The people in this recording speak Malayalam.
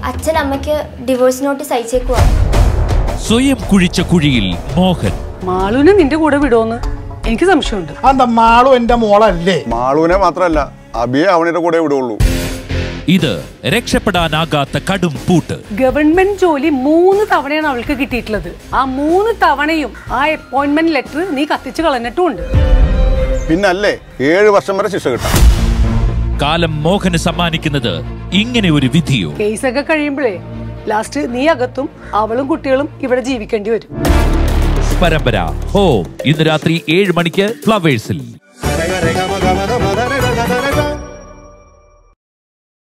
അച്ഛൻ അമ്മയ്ക്ക് ഡിവോഴ്സ് നോട്ടീസ് അയച്ചേക്കുവാ സ്വയം കുഴിച്ച കുഴിയിൽ മോഹൻ മാളുവിനെ നിന്റെ കൂടെ വിടുമെന്ന് എനിക്ക് സംശയമുണ്ട് അന്ത മാളും എന്റെ മോളല്ലേ മാളുവിനെ മാത്രമല്ല അബിയെ അവനുടെ കൂടെ വിടുള്ളൂ ഇത് രക്ഷപ്പെടാനാകാത്ത കടും പൂട്ട് ഗവൺമെന്റ് ജോലി മൂന്ന് തവണയാണ് അവൾക്ക് കിട്ടിയിട്ടുള്ളത് ആ മൂന്ന് തവണയും ആ അപ്പോയിന്റ്മെന്റ് ലെറ്റർ നീ കത്തിച്ച് കളഞ്ഞിട്ടുമുണ്ട് പിന്നല്ലേ ഏഴ് വർഷം വരെ ശിക്ഷ കിട്ടാം കാലം മോഹന് സമ്മാനിക്കുന്നത് ഇങ്ങനെ ഒരു വിധിയോ കേസൊക്കെ കഴിയുമ്പോഴേ ലാസ്റ്റ് നീ അകത്തും അവളും കുട്ടികളും ഇവിടെ ജീവിക്കേണ്ടി വരും പരമ്പര ഹോം ഇന്ന് രാത്രി ഏഴ് മണിക്ക് ഫ്ലവേഴ്സിൽ